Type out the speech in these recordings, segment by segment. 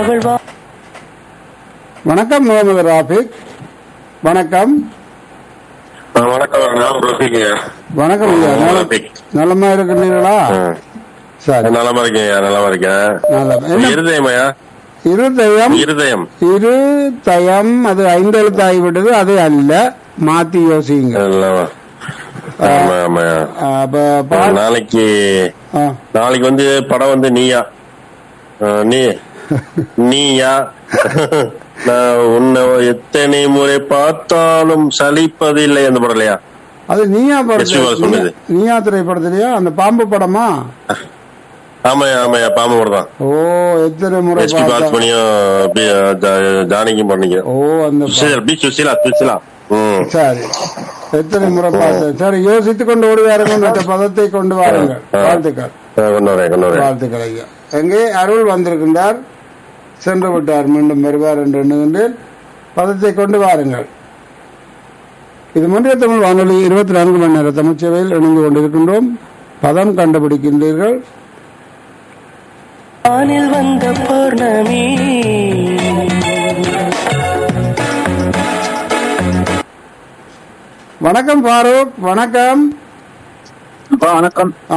அவள் வா வணக்கம் முகமது ராபிக் வணக்கம் ஆ, வணக்கம் நான் ரஃபீக் வணக்கம் ஐயா முகமது நல- ராபிக். நலமா இருக்கிறீர்களா சரி நலமா இருக்கேன் நலமா இருக்கேன் நலம். என்ன இருதயமையா இருதயம் இருதயம் இரு தயம் அது ஐந்து எழுத்து ஆகிவிட்டது அது அல்ல மாத்தி யோசிங்க இல்லவா? ஆமா ஆமாயா அப்ப பா- நாளைக்கு ஆ, நாளைக்கு வந்து படம் வந்து நீயா ஆ, நீ நீயா நான் உன்னை எத்தனை முறை பார்த்தாலும் சலிப்பதில்லை அந்த படம் இல்லையா அது நீயா எஸ் வி வாஸ் படத்துல சொன்னது. நீயா திரைப்படத்திலயா அந்த பாம்பு படமா ஆமாயா ஆமாயா பாம்பு படம் தான் ஓ எத்தனை முறை எஸ்பி பார்த்தா பாலசுமணியும் ஜானகியும் பண்ணீங்க ஓ அந்த பா- சுசிலா பி சுசிலா சுசிலா ம் சரி எத்தனை முறை பார்த்தேன் சரி யோசித்துக் கொண்டு ஓடுவாருங்கள் மற்ற பதத்தை கொண்டு வாருங்கள் வாழ்த்துக்கள் ஆ, கொண்டு வரேன் கொண்டு வரேன் வாழ்த்துக்கள் ஐயா எங்கே அருள் வந்திருக்கின்றார் சென்று விட்டார் மீண்டும் வருவார் என்று எண்ணுகின்றேன் பதத்தை கொண்டு வாருங்கள் இது முந்தைய தமிழ் வானொலி இருபத்தி நான்கு மணி நேர தமிழ்ச்சேவையில் இணைந்து கொண்டிருக்கின்றோம் பதம் கண்டுபிடிக்கின்றீர்கள் வானில் வந்த பௌர்ணமி வணக்கம் ஃபாரூக் வணக்கம் அப்பா வணக்கம் ஆ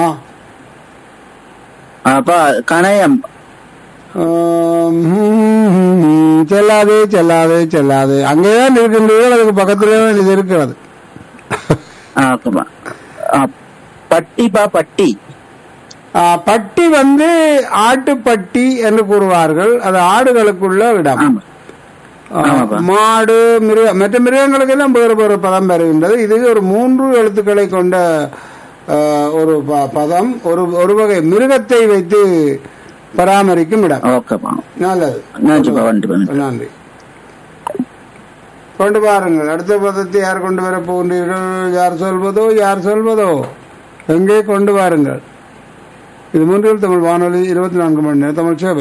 அப்பா கணயம் ஆம், ஹம், செல்லாது செல்லாது செல்லாது அங்கேதான் இருக்கின்றீர்கள் அதுக்கு பக்கத்துல இது இருக்கிறது ஆ, ஓகேப்பா ஆ, பட்டிப்பா பட்டி ஆ, பட்டி வந்து ஆட்டுப்பட்டி என்று கூறுவார்கள் அது ஆடுகளுக்குள்ள இடம் ஆமா ஆ, ஆமாப்பா. மாடு மிருக மற்ற மிருகங்களுக்கு எல்லாம் வேறு வேறு பதம் வருகின்றது இது ஒரு மூன்று எழுத்துக்களை கொண்ட ஆ, ஒரு ப- பதம் ஒரு ஒரு வகை மிருகத்தை வைத்து பராமரிக்கும் இடம் ஓகேப்பா நல்லது நன்றிப்பா நன்றிப்பா நன்றி கொண்டு பாருங்கள் அடுத்த பதத்தை யார் கொண்டு வர போகின்றீர்கள் யார் சொல்வதோ யார் சொல்வதோ எங்கே கொண்டு வாருங்கள் இது மூன்றில் தமிழ் வானொலி இருபத்தி நான்கு மணி நேரம் தமிழ் சேவை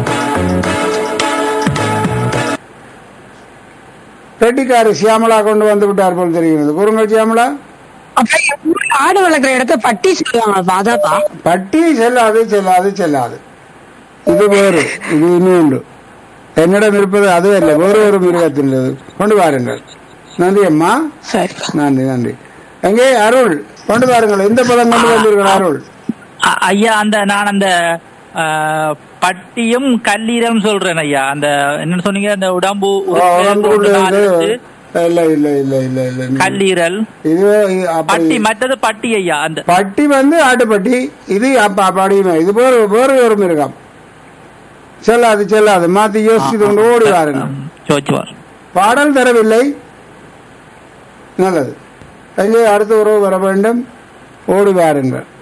பெட்டிக்காரி சியாமலா கொண்டு வந்து விட்டார் போல் தெரிகிறது கூறுங்கள் சியாமலா அப்ப எங்க ஊர்ல ஆடு வளர்க்குற இடத்த பட்டி சொல்லுவாங்கப்பா அதாப்பா பட்டி செல்லாது செல்லாது செல்லாது இது வேறு இது இன்னொன்று என்னிடம் இருப்பது அது அல்ல வேறு ஒரு மிருகத்தில் உள்ளது. கொண்டு வாருங்கள் நன்றி அம்மா சரிப்பா நன்றி நன்றி எங்கே அருள் கொண்டு வாருங்கள் எந்த பதம் கொண்டு வந்தீர்கள் அருள் அ- ஐயா அந்த நான் அந்த ஆ, பட்டியும் கல்லீரம் சொல்றேன் ஐயா அந்த என்ன சொன்னீங்க அந்த உடம்பு ஓ, உறுப்பு உடம்புக்குள்ள ஒன்று நாலு இருந்து- இருக்கு. இல்ல இல்ல இல்ல இல்ல இல்ல நீ- கல்லீரல் இது இது அப்படி- பட்டி மற்றது பட்டி ஐயா அந்த பட்டி வந்து ஆட்டுப்பட்டி இது அப்ப அப்படியுமே இது வேறு வேறு ஒரு மிருகம் செல்லாது செல்லாது மாத்தி யோசித்து கொண்டு ஓடி வாருங்கள் சோச்சுவார் பாடல் தரவில்லை நல்லது எங்கே அடுத்த உறவு வர வேண்டும் ஓடி வாருங்கள்